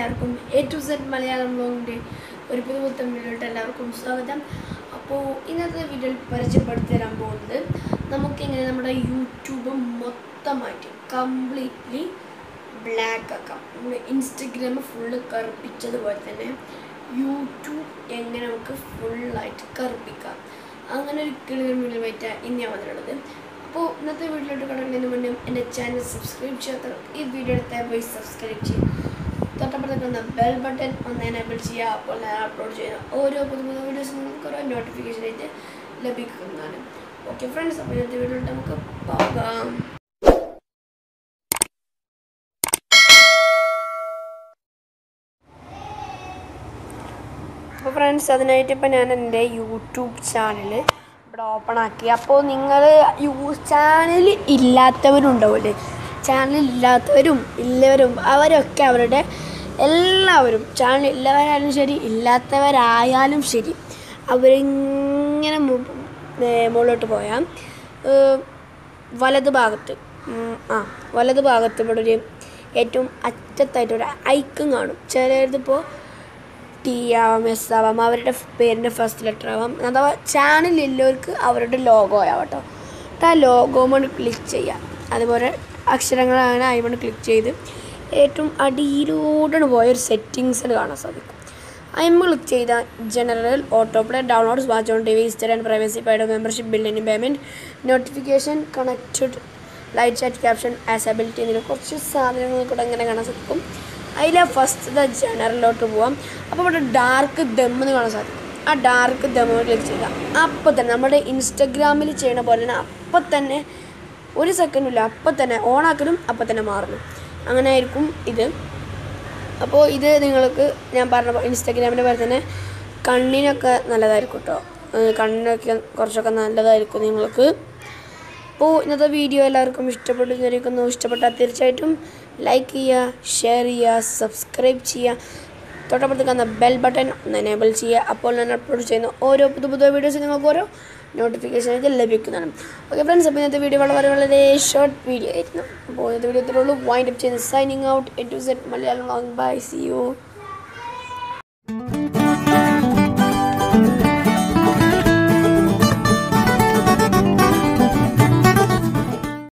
എല്ലാവർക്കും A to Z Malayalam വ്ലോഗിൻ്റെ ഒരു പുതുപുത്തൻ വീഡിയോയിട്ട് എല്ലാവർക്കും സ്വാഗതം അപ്പോൾ ഇന്നത്തെ വീഡിയോയിൽ പരിചയപ്പെടുത്തി തരാൻ പോകുന്നത് നമുക്കിങ്ങനെ നമ്മുടെ യൂട്യൂബ് മൊത്തമായിട്ട് കംപ്ലീറ്റ്ലി ബ്ലാക്ക് ആക്കാം നമ്മുടെ ഇൻസ്റ്റഗ്രാം ഫുള്ള് കറുപ്പിച്ചതുപോലെ തന്നെ യൂട്യൂബ് എങ്ങനെ നമുക്ക് ഫുള്ളായിട്ട് കറുപ്പിക്കാം അങ്ങനെ ഒരു കിളികൾ വീഡിയോമായിട്ട് ഇന്ന് ഞാൻ വന്നിട്ടുള്ളത് അപ്പോൾ ഇന്നത്തെ വീഡിയോയിലോട്ട് കിടക്കുന്നതിന് മുന്നേ എൻ്റെ ചാനൽ സബ്സ്ക്രൈബ് ചെയ്യാത്തവർ ഈ വീഡിയോ എടുത്താൽ പോയി സബ്സ്ക്രൈബ് ചെയ്യും തൊട്ടപ്പുറത്തേക്കുന്ന ബെൽ ബട്ടൺ ഒന്ന് എനേബിൾ ചെയ്യുക അപ്പോൾ ഞാൻ അപ്ലോഡ് ചെയ്യുന്ന ഓരോ പുതിയ പുതിയ വീഡിയോസ് നിങ്ങൾക്ക് ഓരോ നോട്ടിഫിക്കേഷൻ ആയിട്ട് ലഭിക്കുന്നതാണ് ഓക്കെ ഫ്രണ്ട്സ് അപ്പോൾ ഇന്നത്തെ വീഡിയോയിലോട്ട് നമുക്ക് പോകാം അപ്പോൾ ഫ്രണ്ട്സ് അതിനായിട്ട് ഇപ്പോൾ ഞാൻ എൻ്റെ യൂട്യൂബ് ചാനൽ ഇവിടെ ഓപ്പൺ ആക്കി അപ്പോൾ നിങ്ങൾ യൂ ചാനൽ ഇല്ലാത്തവരുണ്ടാവില്ലേ ചാനൽ ഇല്ലാത്തവരും ഇല്ലവരും അവരൊക്കെ അവരുടെ എല്ലാവരും ചാനൽ ഇല്ലവരായാലും ശരി ഇല്ലാത്തവരായാലും ശരി അവരിങ്ങനെ മു- ഏ, മുകളിലോട്ട് പോയാൽ വലത് ഭാഗത്ത് ഉം, ആ വലത് ഭാഗത്ത് ഇവിടെ ഒരു ഏറ്റവും അറ്റത്തായിട്ട് ഒരു ഐക്കൺ കാണും ചിലതിപ്പോൾ ടി ആവാം എസ് ആവാം അവരുടെ പേരിൻ്റെ ഫസ്റ്റ് ലെറ്റർ ആവാം അഥവാ ചാനലില്ലവർക്ക് അവരുടെ ലോഗോ ആവട്ടോ എന്നിട്ട് ആ ലോഗോ കൊണ്ട് ക്ലിക്ക് ചെയ്യാം അതുപോലെ അക്ഷരങ്ങളാണ് അതിമണ്ട് ക്ലിക്ക് ചെയ്ത് ഏറ്റവും അടിയിലൂടെ പോയ ഒരു സെറ്റിങ്സിൽ കാണാൻ സാധിക്കും അതിമ്മ ക്ലിക്ക് ചെയ്ത general autoplay downloads watch on T V history and privacy paid membership billing payment notification connected live chat caption accessibility എന്നിങ്ങനെ കുറച്ച് സാധനങ്ങൾ കൂടെ ഇങ്ങനെ കാണാൻ സാധിക്കും അതിലെ ഫസ്റ്റ് ജനറലിലോട്ട് പോവാം അപ്പോൾ ഇവിടെ ഡാർക്ക് ദമ്മെന്ന് കാണാൻ സാധിക്കും ആ ഡാർക്ക് ദമ്മ് ക്ലിക്ക് ചെയ്യുക അപ്പോൾ തന്നെ നമ്മുടെ ഇൻസ്റ്റഗ്രാമിൽ ചെയ്യണ പോലെ തന്നെ അപ്പം തന്നെ ഒരു സെക്കൻഡും ഇല്ല അപ്പം തന്നെ ഓണാക്കലും അപ്പം തന്നെ മാറണം അങ്ങനെ ആയിരിക്കും ഇത് അപ്പോൾ ഇത് നിങ്ങൾക്ക് ഞാൻ പറഞ്ഞ പോലെ ഇൻസ്റ്റാഗ്രാമിൻ്റെ പോലെ തന്നെ കണ്ണിനൊക്കെ നല്ലതായിരിക്കും കേട്ടോ ഏഹ് കണ്ണിനൊക്കെ കുറച്ചൊക്കെ നല്ലതായിരിക്കും നിങ്ങൾക്ക് അപ്പോൾ ഇന്നത്തെ വീഡിയോ എല്ലാവർക്കും ഇഷ്ടപ്പെട്ടു വിചാരിക്കുന്നു ഇഷ്ടപ്പെട്ടാൽ തീർച്ചയായിട്ടും ലൈക്ക് ചെയ്യുക ഷെയർ ചെയ്യുക സബ്സ്ക്രൈബ് ചെയ്യുക തൊട്ടപ്പുറത്ത് കാണുന്ന ബെൽ ബട്ടൺ ഒന്ന് എനേബിൾ ചെയ്യുക അപ്പോൾ ഞാൻ അപ്ലോഡ് ചെയ്യുന്ന ഓരോ പുതു പുതിയ വീഡിയോസ് നിങ്ങൾക്ക് ഓരോ നോട്ടിഫിക്കേഷൻ ആയിട്ട് ലഭിക്കുന്നതാണ് ഓക്കെ ഫ്രണ്ട്സ് അപ്പോൾ ഇന്നത്തെ വീഡിയോ വളരെ വളരെ ഷോർട്ട് വീഡിയോ ആയിരുന്നു അപ്പോൾ ഇന്നത്തെ വീഡിയോ ഇത്രയുള്ളൂ വൈൻഡ് അപ്പ് ചെയ്യുന്ന signing out A to Z Malayalam bye see U